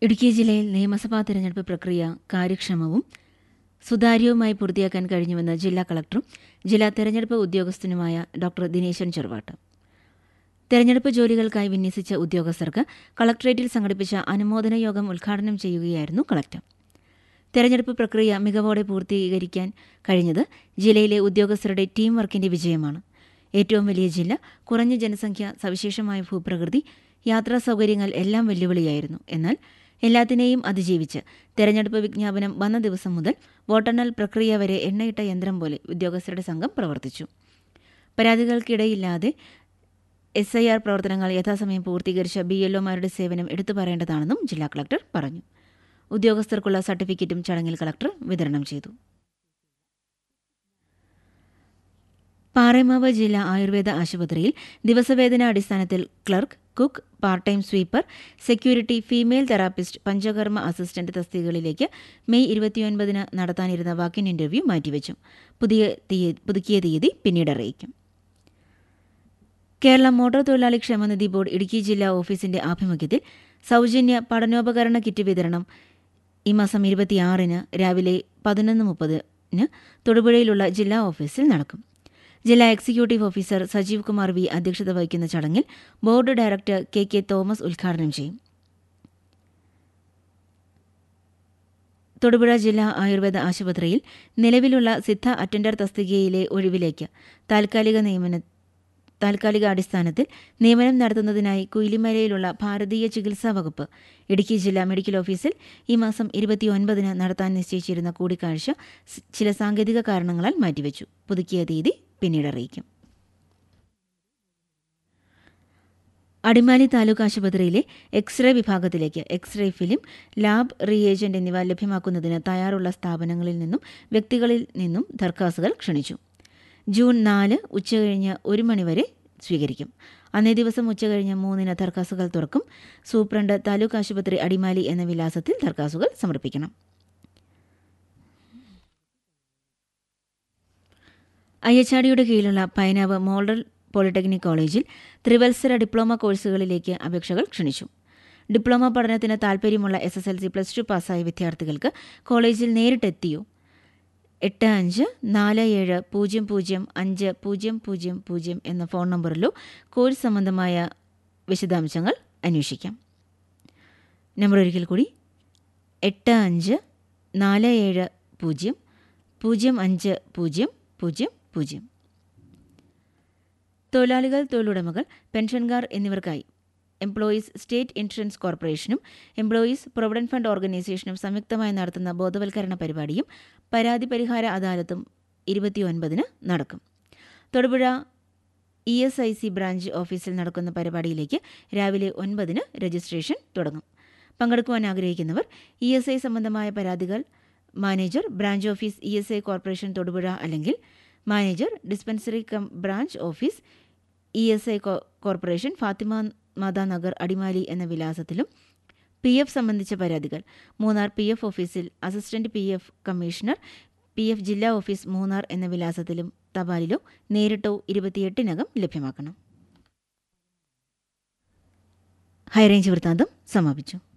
ഇടുക്കി ജില്ലയിൽ നിയമസഭാ തെരഞ്ഞെടുപ്പ് പ്രക്രിയ കാര്യക്ഷമവും സുതാര്യവുമായി പൂർത്തിയാക്കാൻ കഴിഞ്ഞുവെന്ന് ജില്ലാ കളക്ടറും ജില്ലാ തെരഞ്ഞെടുപ്പ് ഉദ്യോഗസ്ഥനുമായ ഡോക്ടർ ദിനേശൻ ചെറുവാട്ട് തെരഞ്ഞെടുപ്പ് ജോലികൾക്കായി വിന്യസിച്ച ഉദ്യോഗസ്ഥർക്ക് കളക്ടറേറ്റിൽ സംഘടിപ്പിച്ച അനുമോദന യോഗം ഉദ്ഘാടനം ചെയ്യുകയായിരുന്നു കളക്ടർ തെരഞ്ഞെടുപ്പ് പ്രക്രിയ മികവോടെ പൂർത്തീകരിക്കാൻ കഴിഞ്ഞത് ജില്ലയിലെ ഉദ്യോഗസ്ഥരുടെ ടീം വർക്കിന്റെ വിജയമാണ് ഏറ്റവും വലിയ ജില്ല കുറഞ്ഞ ജനസംഖ്യ സവിശേഷമായ ഭൂപ്രകൃതി യാത്രാ സൗകര്യങ്ങൾ എല്ലാം വെല്ലുവിളിയായിരുന്നു എന്നാൽ എല്ലാത്തിനെയും അതിജീവിച്ച് തെരഞ്ഞെടുപ്പ് വിജ്ഞാപനം വന്ന ദിവസം മുതൽ വോട്ടെണ്ണൽ പ്രക്രിയ വരെ എണ്ണയിട്ട യന്ത്രം പോലെ ഉദ്യോഗസ്ഥരുടെ സംഘം പ്രവർത്തിച്ചു പരാതികൾക്കിടയില്ലാതെ എസ് ഐ ആർ പ്രവർത്തനങ്ങൾ യഥാസമയം പൂർത്തീകരിച്ച ബി എൽഒമാരുടെ സേവനം എടുത്തു പറയേണ്ടതാണെന്നും ജില്ലാ കളക്ടർ പറഞ്ഞു ഉദ്യോഗസ്ഥർക്കുള്ള സർട്ടിഫിക്കറ്റും ചടങ്ങിൽ കളക്ടർ വിതരണം ചെയ്തു പാറേമാവ് ജില്ലാ ആയുർവേദ ആശുപത്രിയിൽ ദിവസവേതന അടിസ്ഥാനത്തിൽ clerk cook part time sweeper security female therapist Panchakarma assistant തസ്തികകളിലേക്ക് മെയ് ഇരുപത്തിയൊൻപതിന് നടത്താനിരുന്ന വാക്കിൻ ഇന്റർവ്യൂ മാറ്റിവെച്ചു പുതിയ തീയ- പുതുക്കിയ തീയതി പിന്നീട് അറിയിക്കും കേരള മോട്ടോർ തൊഴിലാളി ക്ഷേമനിധി ബോർഡ് ഇടുക്കി ജില്ലാ ഓഫീസിന്റെ ആഭിമുഖ്യത്തിൽ സൗജന്യ പഠനോപകരണ കിറ്റ് വിതരണം ഈ മാസം ഇരുപത്തിയാറിന് രാവിലെ പതിനൊന്ന് മുപ്പതിന് തൊടുപുഴയിലുള്ള ജില്ലാ ഓഫീസിൽ നടക്കും ജില്ലാ executive officer Sajeev Kumar V അധ്യക്ഷത വഹിക്കുന്ന ചടങ്ങിൽ board director K K Thomas ഉദ്ഘാടനം ചെയ്യും തൊടുപുഴ ജില്ലാ ആയുർവേദ ആശുപത്രിയിൽ നിലവിലുള്ള സിദ്ധ അറ്റൻഡർ തസ്തികയിലെ ഒഴിവിലേക്ക് താൽക്കാലിക നിയമന താൽക്കാലിക അടിസ്ഥാനത്തിൽ നിയമനം നടത്തുന്നതിനായി കുയിലിമലയിലുള്ള ഭാരതീയ ചികിത്സാ വകുപ്പ് ഇടുക്കി ജില്ലാ മെഡിക്കൽ ഓഫീസിൽ ഈ മാസം ഇരുപത്തിയൊൻപതിന് നടത്താൻ നിശ്ചയിച്ചിരുന്ന കൂടിക്കാഴ്ച സ് ചില സാങ്കേതിക കാരണങ്ങളാൽ മാറ്റിവെച്ചു പുതുക്കിയ തീയതി പിന്നീട് അറിയിക്കും അടിമാലി താലൂക്ക് ആശുപത്രിയിലെ എക്സ്റേ വിഭാഗത്തിലേക്ക് എക്സ്റേ ഫിലിം ലാബ് റിയേജന്റ് എന്നിവ ലഭ്യമാക്കുന്നതിന് തയ്യാറുള്ള സ്ഥാപനങ്ങളിൽ നിന്നും വ്യക്തികളിൽ നിന്നും ദർഖാസുകൾ ക്ഷണിച്ചു ജൂൺ നാല് ഉച്ചകഴിഞ്ഞ് ഒരു മണിവരെ സ്വീകരിക്കും അന്നേ ദിവസം ഉച്ചകഴിഞ്ഞ് മൂന്നിന് ദർഖാസുകൾ തുറക്കും സൂപ്രണ്ട് താലൂക്ക് ആശുപത്രി അടിമാലി എന്ന വിലാസത്തിൽ ദർഖാസുകൾ സമർപ്പിക്കണം അയ്യച്ചാടിയുടെ കീഴിലുള്ള പൈനാവ് മോഡൽ പോളിടെക്നിക് കോളേജിൽ ത്രിവത്സര ഡിപ്ലോമ കോഴ്സുകളിലേക്ക് അപേക്ഷകൾ ക്ഷണിച്ചു ഡിപ്ലോമ പഠനത്തിന് താൽപ്പര്യമുള്ള S S L C plus two പാസ്സായ വിദ്യാർത്ഥികൾക്ക് കോളേജിൽ നേരിട്ടെത്തിയോ എട്ട് അഞ്ച് നാല് ഏഴ് പൂജ്യം പൂജ്യം അഞ്ച് പൂജ്യം പൂജ്യം പൂജ്യം എന്ന ഫോൺ നമ്പറിലോ കോഴ്സ് സംബന്ധമായ വിശദാംശങ്ങൾ അന്വേഷിക്കാം നമ്പർ ഒരിക്കൽ കൂടി എട്ട് അഞ്ച് നാല് ഏഴ് പൂജ്യം പൂജ്യം അഞ്ച് പൂജ്യം പൂജ്യം പൂജ്യം തൊഴിലാളികൾ തൊഴിലുടമകൾ പെൻഷൻകാർ എന്നിവർക്കായി എംപ്ലോയീസ് സ്റ്റേറ്റ് ഇൻഷുറൻസ് കോർപ്പറേഷനും എംപ്ലോയീസ് പ്രൊവിഡന്റ് ഫണ്ട് ഓർഗനൈസേഷനും സംയുക്തമായി നടത്തുന്ന ബോധവൽക്കരണ പരിപാടിയും പരാതി പരിഹാര അദാലത്തും ഇരുപത്തിയൊൻപതിന് നടക്കും Thodupuzha E S I C branch ഓഫീസിൽ നടക്കുന്ന പരിപാടിയിലേക്ക് രാവിലെ ഒൻപതിന് രജിസ്ട്രേഷൻ തുടങ്ങും പങ്കെടുക്കുവാൻ ആഗ്രഹിക്കുന്നവർ ഇ എസ് ഐ സംബന്ധമായ പരാതികൾ manager branch office E S I corporation Thodupuzha അല്ലെങ്കിൽ manager dispensary cum branch office E S I corporation Fathima Matha Nagar Adimali എന്ന വിലാസത്തിലും പി എഫ് സംബന്ധിച്ച പരാതികൾ മൂന്നാർ പി എഫ് ഓഫീസിൽ assistant P F commissioner P F ജില്ലാ ഓഫീസ് മൂന്നാർ എന്ന വിലാസത്തിലും തപാലിലോ നേരിട്ടോ ഇരുപത്തിയെട്ടിനകം ലഭ്യമാക്കണം ഹൈറേഞ്ച് വൃത്താന്തം സമാപിച്ചു